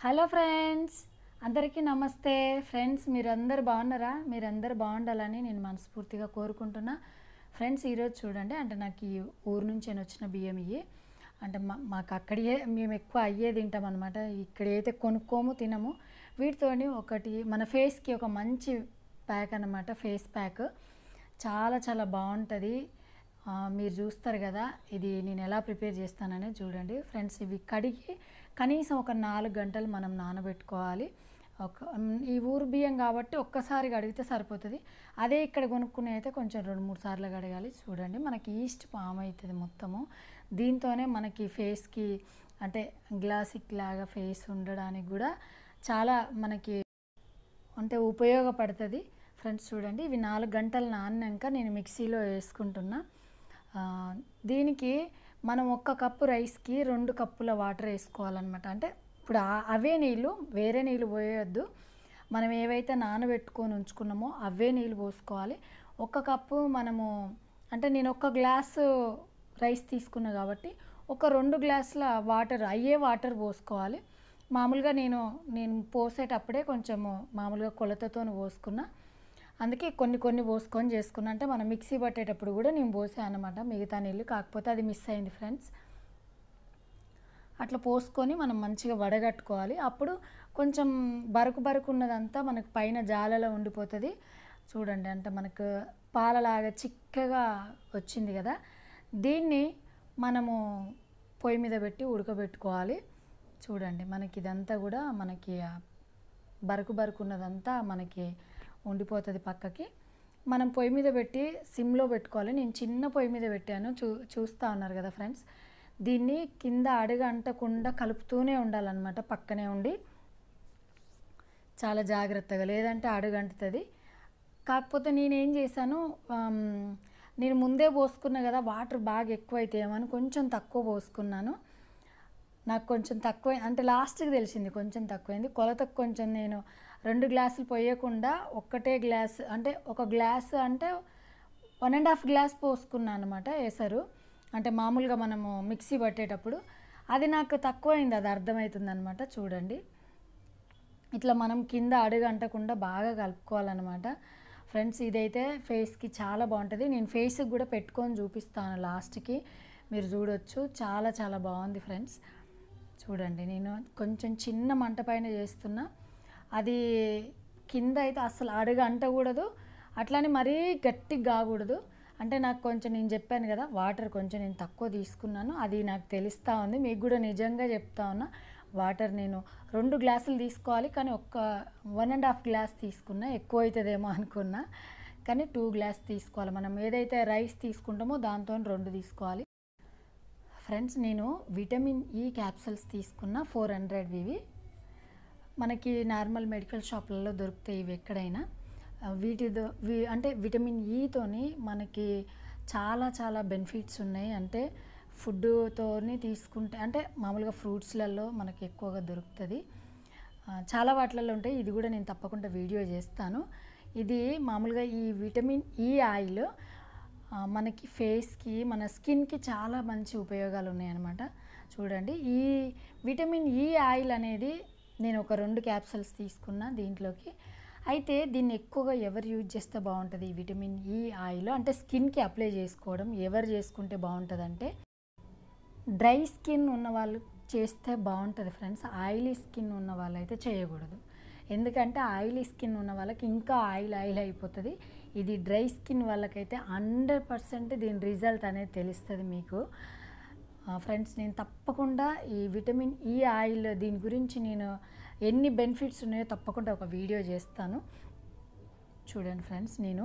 hello friends అందరికీ నమస్తే friends మీరందరు బాగున్నారా మీరందరు బాగుండాలని నేను మనస్ఫూర్తిగా కోరుకుంటున్నా ఫ్రెండ్స్ ఈరోజు చూడండి అంటే నాకు ఈ ఊరు నుంచి నేను వచ్చిన బియ్యం ఇవి అంటే మా మాకు అక్కడే మేము ఎక్కువ అయ్యే తింటాం అనమాట ఇక్కడైతే కొనుక్కోము తినము వీటితోని ఒకటి మన ఫేస్కి ఒక మంచి ప్యాక్ అనమాట ఫేస్ ప్యాక్ చాలా చాలా బాగుంటుంది ఆ, మీరు చూస్తారు కదా ఇది నేను ఎలా ప్రిపేర్ చేస్తాననే చూడండి ఫ్రెండ్స్ ఇవి కడిగి కనీసం ఒక నాలుగు గంటలు మనం నానబెట్టుకోవాలి ఒక మ్, ఈ ఊరు బియ్యం కాబట్టి ఒక్కసారి కడిగితే సరిపోతుంది అదే ఇక్కడ కొనుక్కునే అయితే కొంచెం రెండు మూడు సార్లు కడగాలి చూడండి మనకి ఈస్ట్ పామ్ అవుతుంది మొత్తము దీంతోనే మనకి ఫేస్కి అంటే గ్లాసిక్ లాగా ఫేస్ ఉండడానికి కూడా చాలా మనకి అంటే ఉపయోగపడుతుంది ఫ్రెండ్స్ చూడండి ఇవి నాలుగు గంటలు నాన్నాక నేను మిక్సీలో వేసుకుంటున్నా ఆ, దీనికి మనం ఒక్క కప్పు రైస్కి రెండు కప్పుల వాటర్ వేసుకోవాలన్నమాట అంటే ఇప్పుడు ఆ- అవే నీళ్ళు వేరే నీళ్ళు పోయొద్దు మనం ఏవైతే నానబెట్టుకొని ఉంచుకున్నామో అవే నీళ్ళు పోసుకోవాలి ఒక్క కప్పు మనము అంటే నేను ఒక గ్లాసు రైస్ తీసుకున్నా కాబట్టి ఒక రెండు గ్లాసుల వాటర్ అయ్యే వాటర్ పోసుకోవాలి మామూలుగా నేను నేను పోసేటప్పుడే కొంచెము మామూలుగా కొలతతో పోసుకున్నా అందుకే కొన్ని కొన్ని పోసుకొని చేసుకున్నా అంటే మనం మిక్సీ పట్టేటప్పుడు కూడా నేను పోసాను అనమాట మిగతా నీళ్ళు కాకపోతే అది మిస్ అయింది ఫ్రెండ్స్ అట్లా పోసుకొని మనం మంచిగా వడగట్టుకోవాలి అప్పుడు కొంచెం బరుకు బరుకు ఉన్నదంతా మనకు పైన జాలలో ఉండిపోతుంది చూడండి అంటే మనకు పాలలాగా చిక్కగా వచ్చింది కదా దీన్ని మనము పొయ్యి మీద పెట్టి ఉడకబెట్టుకోవాలి చూడండి మనకి ఇదంతా కూడా మనకి ఆ బరుకు బరుకు ఉన్నదంతా మనకి ఉండిపోతుంది పక్కకి మనం పొయ్యి మీద పెట్టి సిమ్లో పెట్టుకోవాలి నేను చిన్న పొయ్యి మీద పెట్టాను చూ చూస్తూ ఉన్నారు కదా ఫ్రెండ్స్ దీన్ని కింద అడుగు అంటకుండా కలుపుతూనే ఉండాలన్నమాట పక్కనే ఉండి చాలా జాగ్రత్తగా లేదంటే అడుగు అంటుతుంది కాకపోతే నేనేం చేశాను ఆమ్, నేను ముందే పోసుకున్నా కదా వాటర్ బాగా ఎక్కువ అవుతాయేమని కొంచెం తక్కువ పోసుకున్నాను నాకు కొంచెం తక్కువ అంటే లాస్ట్కి తెలిసింది కొంచెం తక్కువైంది కొలతకు కొంచెం నేను రెండు గ్లాసులు పోయకుండా ఒక్కటే గ్లాస్ అంటే ఒక గ్లాస్ అంటే వన్ అండ్ హాఫ్ గ్లాస్ పోసుకున్నాను అనమాట వేసారు అంటే మామూలుగా మనము మిక్సీ పట్టేటప్పుడు అది నాకు తక్కువైంది అది అర్థమవుతుంది అనమాట చూడండి ఇట్లా మనం కింద అడుగు అంటకుండా బాగా కలుపుకోవాలన్నమాట ఫ్రెండ్స్ ఇదైతే ఫేస్కి చాలా బాగుంటుంది నేను ఫేస్కి కూడా పెట్టుకొని చూపిస్తాను లాస్ట్కి మీరు చూడొచ్చు చాలా చాలా బాగుంది ఫ్రెండ్స్ చూడండి నేను కొంచెం చిన్న మంట పైన చేస్తున్నా అది కింద అయితే అసలు అడుగు అంటకూడదు అట్లానే మరీ గట్టిగా కాకూడదు అంటే నాకు కొంచెం నేను చెప్పాను కదా వాటర్ కొంచెం నేను తక్కువ తీసుకున్నాను అది నాకు తెలుస్తూ ఉంది మీకు కూడా నిజంగా చెప్తా ఉన్నా వాటర్ నేను రెండు గ్లాసులు తీసుకోవాలి కానీ ఒక్క వన్ అండ్ హాఫ్ గ్లాస్ తీసుకున్నా ఎక్కువ అవుతుందేమో అనుకున్నా కానీ టూ గ్లాస్ తీసుకోవాలి మనం ఏదైతే రైస్ తీసుకుంటామో దాంతో రెండు తీసుకోవాలి ఫ్రెండ్స్ నేను విటమిన్ ఈ క్యాప్సూల్స్ తీసుకున్న ఫోర్ హండ్రెడ్ ఇవి మనకి నార్మల్ మెడికల్ షాప్లలో దొరుకుతాయి ఇవి ఎక్కడైనా ఆ, వీటితో వి అంటే విటమిన్ ఈతోని మనకి చాలా చాలా బెనిఫిట్స్ ఉన్నాయి అంటే ఫుడ్తోని తీసుకుంటే అంటే మామూలుగా ఫ్రూట్స్లలో మనకి ఎక్కువగా దొరుకుతుంది ఆ, చాలా వాటిలలో ఉంటాయి ఇది కూడా నేను తప్పకుండా వీడియో చేస్తాను ఇది మామూలుగా ఈ విటమిన్ ఈ ఆయిల్ ఆ, మనకి ఫేస్కి మన స్కిన్కి చాలా మంచి ఉపయోగాలు ఉన్నాయన్నమాట చూడండి ఈ విటమిన్ ఈ ఆయిల్ అనేది నేను ఒక రెండు క్యాప్సూల్స్ తీసుకున్నా దీంట్లోకి అయితే దీన్ని ఎక్కువగా ఎవరు యూజ్ చేస్తే బాగుంటుంది ఈ విటమిన్ ఈ ఆయిల్ అంటే స్కిన్కి అప్లై చేసుకోవడం ఎవరు చేసుకుంటే బాగుంటుంది అంటే డ్రై స్కిన్ ఉన్న వాళ్ళు చేస్తే బాగుంటుంది ఫ్రెండ్స్ ఆయిలీ స్కిన్ ఉన్న వాళ్ళైతే చేయకూడదు ఎందుకంటే ఆయిలీ స్కిన్ ఉన్న వాళ్ళకి ఇంకా ఆయిల్ ఆయిల్ అయిపోతుంది ఇది డ్రై స్కిన్ వాళ్ళకైతే హండ్రెడ్ పర్సెంట్ దీని రిజల్ట్ అనేది తెలుస్తుంది మీకు ఫ్రెండ్స్ నేను తప్పకుండా ఈ విటమిన్ ఈ ఆయిల్ దీని గురించి నేను ఎన్ని బెనిఫిట్స్ ఉన్నాయో తప్పకుండా ఒక వీడియో చేస్తాను చూడండి ఫ్రెండ్స్ నేను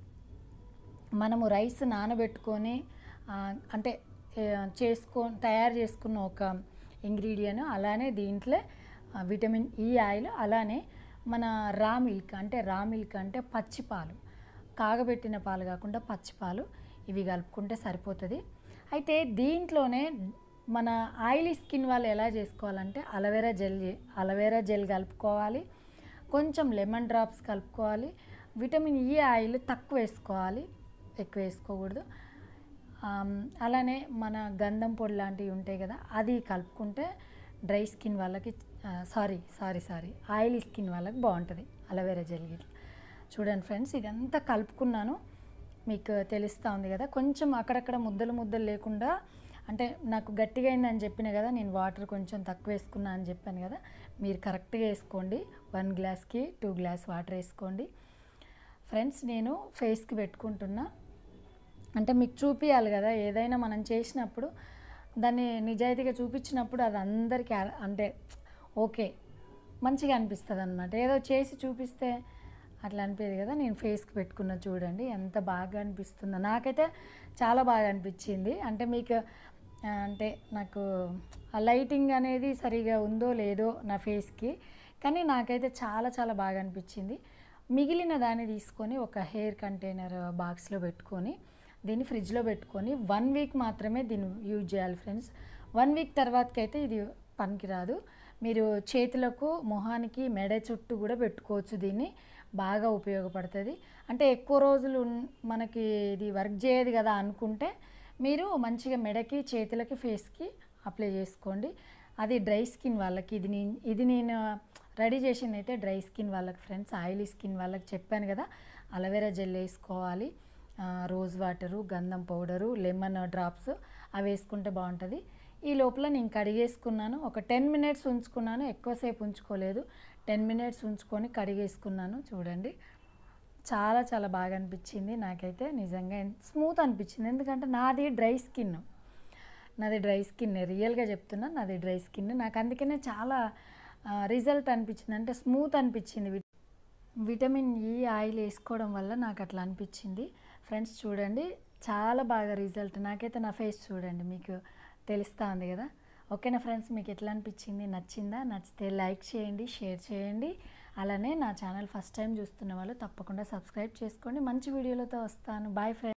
మనము రైస్ నానబెట్టుకొని ఆ, అంటే ఏ, చేసుకో తయారు చేసుకున్న ఒక ఇంగ్రీడియంట్ అలానే దీంట్లో ఆ, విటమిన్ ఈ ఆయిల్ అలానే మన రా మిల్క్ అంటే రా మిల్క్ అంటే పచ్చి పాలు కాగబెట్టిన పాలు కాకుండా పచ్చి పాలు ఇవి కలుపుకుంటే సరిపోతుంది అయితే దీంట్లోనే మన ఆయిలీ స్కిన్ వాళ్ళు ఎలా చేసుకోవాలంటే అలవేరా జెల్ చే- అలవేరా జెల్ కలుపుకోవాలి కొంచెం లెమన్ డ్రాప్స్ కలుపుకోవాలి విటమిన్ ఈ ఆయిల్ తక్కువ వేసుకోవాలి ఎక్కువ వేసుకోకూడదు ఆమ్, అలానే మన గంధం పొడి లాంటివి ఉంటాయి కదా అది కలుపుకుంటే డ్రై స్కిన్ వాళ్ళకి sorry sorry sorry oily skin వాళ్ళకి బాగుంటుంది అలవేరా జెల్ గిట్ల చూడండి ఫ్రెండ్స్ ఇదంతా కలుపుకున్నాను మీకు తెలుస్తూ ఉంది కదా కొంచెం అక్కడక్కడ ముద్దలు ముద్దలు లేకుండా అంటే నాకు గట్టిగా అయిందని చెప్పిన కదా నేను వాటర్ కొంచెం తక్కువ వేసుకున్నా అని చెప్పాను కదా మీరు కరెక్ట్గా వేసుకోండి వన్ గ్లాస్కి టూ గ్లాస్ వాటర్ వేసుకోండి ఫ్రెండ్స్ నేను ఫేస్కి పెట్టుకుంటున్నా అంటే మీకు చూపించాలి కదా ఏదైనా మనం చేసినప్పుడు దాన్ని నిజాయితీగా చూపించినప్పుడు అది అందరికీ అ- అంటే ఓకే మంచిగా అనిపిస్తుంది అనమాట ఏదో చేసి చూపిస్తే అట్లా అనిపించదు కదా నేను ఫేస్కి పెట్టుకున్న చూడండి ఎంత బాగా అనిపిస్తుందో నాకైతే చాలా బాగా అనిపించింది అంటే మీకు ఆ, అంటే నాకు ఆ లైటింగ్ అనేది సరిగా ఉందో లేదో నా ఫేస్కి కానీ నాకైతే చాలా చాలా బాగా అనిపించింది మిగిలిన దాన్ని తీసుకొని ఒక హెయిర్ కంటైనర్ బాక్స్లో పెట్టుకొని దీన్ని ఫ్రిడ్జ్లో పెట్టుకొని వన్ వీక్ మాత్రమే దీన్ని యూజ్ చేయాలి ఫ్రెండ్స్ వన్ వీక్ తర్వాతకి అయితే ఇది పనికిరాదు మీరు చేతులకు మొహానికి మెడ చుట్టూ కూడా పెట్టుకోవచ్చు దీన్ని బాగా ఉపయోగపడుతుంది అంటే ఎక్కువ రోజులు ఉన్- మనకి ఇది వర్క్ చేయదు కదా అనుకుంటే మీరు మంచిగా మెడకి చేతులకి ఫేస్కి అప్లై చేసుకోండి అది డ్రై స్కిన్ వాళ్ళకి ఇది నేను ఇది నేను రెడీ చేసింది అయితే డ్రై స్కిన్ వాళ్ళకి ఫ్రెండ్స్ ఆయిలీ స్కిన్ వాళ్ళకి చెప్పాను కదా అలవేరా జెల్ వేసుకోవాలి ఆ, రోజ్ వాటరు గంధం పౌడరు లెమన్ డ్రాప్స్ అవి వేసుకుంటే బాగుంటుంది ఈ లోపల నేను కడిగేసుకున్నాను ఒక టెన్ మినిట్స్ ఉంచుకున్నాను ఎక్కువసేపు ఉంచుకోలేదు టెన్ మినిట్స్ ఉంచుకొని కడిగేసుకున్నాను చూడండి చాలా చాలా బాగా అనిపించింది నాకైతే నిజంగా స్మూత్ అనిపించింది ఎందుకంటే నాది డ్రై స్కిన్ నాది డ్రై స్కిన్ రియల్గా చెప్తున్నా నాది డ్రై స్కిన్ నాకు అందుకనే చాలా రిజల్ట్ అనిపించింది అంటే స్మూత్ అనిపించింది వి- విటమిన్ ఈ ఆయిల్ వేసుకోవడం వల్ల నాకు అట్లా అనిపించింది ఫ్రెండ్స్ చూడండి చాలా బాగా రిజల్ట్ నాకైతే నా ఫేస్ చూడండి మీకు తెలుస్తూ ఉంది కదా ఓకేనా ఫ్రెండ్స్ మీకు ఎట్లా అనిపించింది నచ్చిందా నచ్చితే లైక్ చేయండి షేర్ చేయండి అలానే నా ఛానల్ ఫస్ట్ టైం చూస్తున్న వాళ్ళు తప్పకుండా సబ్స్క్రైబ్ చేసుకోండి మంచి వీడియోలతో వస్తాను బాయ్ ఫ్రెండ్స్